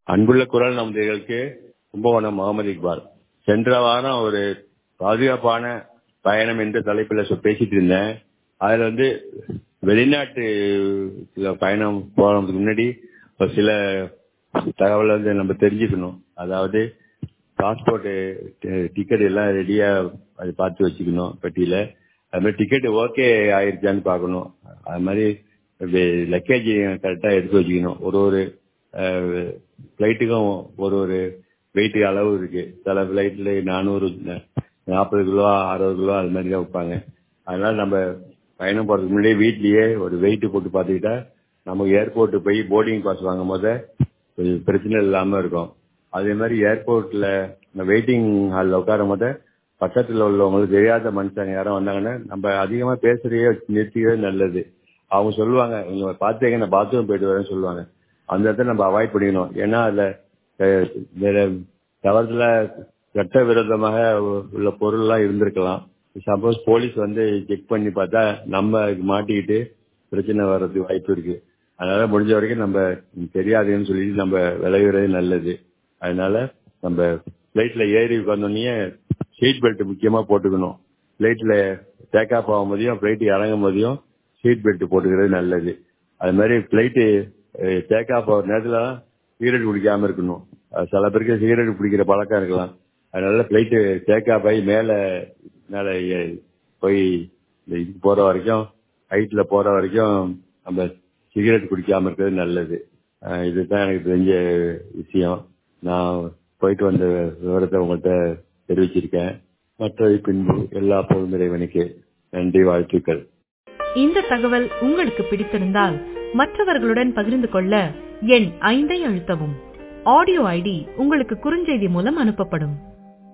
அன்புள்ள குரல் நம்பிகளுக்கு கும்பகோணம் முகமது இக்பால் சென்ற வாரம் ஒரு பாதுகாப்பான பயணம் என்ற தலைப்பில் சொ- பேசிட்டு இருந்தேன் அதுல வந்து வெளிநாட்டு சில பயணம் போறதுக்கு முன்னாடி ஒரு சில தகவலை வந்து நம்ம தெரிஞ்சுக்கணும் அதாவது பாஸ்போர்ட் டிக்கெட் எல்லாம் ரெடியா அது பார்த்து வச்சுக்கணும் பெட்டியில அது மாதிரி டிக்கெட் ஓகே ஆயிருச்சான்னு பார்க்கணும் அது மாதிரி லக்கேஜ் கரெக்டா எடுத்து வச்சுக்கணும் ஒரு ஒரு ஃப்ளைட்டுக்கும் ஒரு ஒரு வெயிட் அளவு இருக்கு சில ஃப்ளைட்ல நானூறு நாற்பது கிலோ அறுபது கிலோ அது மாதிரி தான் வைப்பாங்க அதனால நம்ம பயணம் போறதுக்கு முன்னாடியே வீட்லயே ஒரு வெயிட் போட்டு பார்த்துக்கிட்டா நமக்கு ஏர்போர்ட் போய் போர்டிங் பாஸ் வாங்கும் போது கொஞ்சம் பிரச்சனை இல்லாம இருக்கும் அதே மாதிரி ஏர்போர்ட்ல இந்த வெயிட்டிங் ஹாலில் உட்காரும் போது பக்கத்துல உள்ளவங்களுக்கு தெரியாத மனுஷங்க யாரும் வந்தாங்கன்னா நம்ம அதிகமா பேசுறதே நிறுத்திக்கவே நல்லது அவங்க சொல்லுவாங்க நீங்க பார்த்தீங்க நான் பாத்ரூம் போயிட்டு வரேன்னு சொல்லுவாங்க அந்த இடத்துல நம்ம அவாய்ட் பண்ணிக்கணும் ஏன்னா அதுல அஹ், வேற தவறுதல சட்ட விரோதமாக உள்ள பொருள் எல்லாம் இருந்திருக்கலாம் சப்போஸ் போலீஸ் வந்து செக் பண்ணி பார்த்தா நம்ம இதுக்கு மாட்டிக்கிட்டு பிரச்சனை வர்றதுக்கு வாய்ப்பு இருக்கு அதனால முடிஞ்ச வரைக்கும் நம்ம தெரியாதுன்னு சொல்லிட்டு நம்ம விளைவிறது நல்லது அதனால நம்ம பிளைட்ல ஏறி உட்கார்ந்தோடனே சீட் பெல்ட் முக்கியமா போட்டுக்கணும் பிளைட்ல டேக் ஆஃப் ஆகும் போதையும் பிளைட் இறங்கும் போதையும் சீட் பெல்ட் போட்டுக்கிறது நல்லது அது மாதிரி பிளைட்டு டேக் ஆஃப் ஆகிற நேரத்துல சிகரெட் குடிக்காம இருக்கணும் அது சில பேருக்கு சிகரெட் பிடிக்கிற பழக்கம் இருக்கலாம் அதனால பிளைட்டு டேக் ஆஃப் ஆகி மேல மேல ஏ- போய் இந்த இதுக்கு போற வரைக்கும் ஹைட்ல போற வரைக்கும் நம்ம சிகரெட் குடிக்காம இருக்கிறது நல்லது அஹ் இதுதான் எனக்கு தெரிஞ்ச விஷயம் நான் போயிட்டு வந்த விவரத்தை உங்கள்கிட்ட தெரிவிச்சிருக்கேன் மற்றவை பின்பு எல்லா பொருள் இறைவனுக்கு நன்றி வாழ்த்துக்கள் இந்த தகவல் உங்களுக்கு பிடித்திருந்தால் மற்றவர்களுடன் பகிர்ந்து கொள்ள எண் ஐந்தை அழுத்தவும் ஆடியோ ஐடி உங்களுக்கு குறுஞ்செய்தி மூலம் அனுப்பப்படும்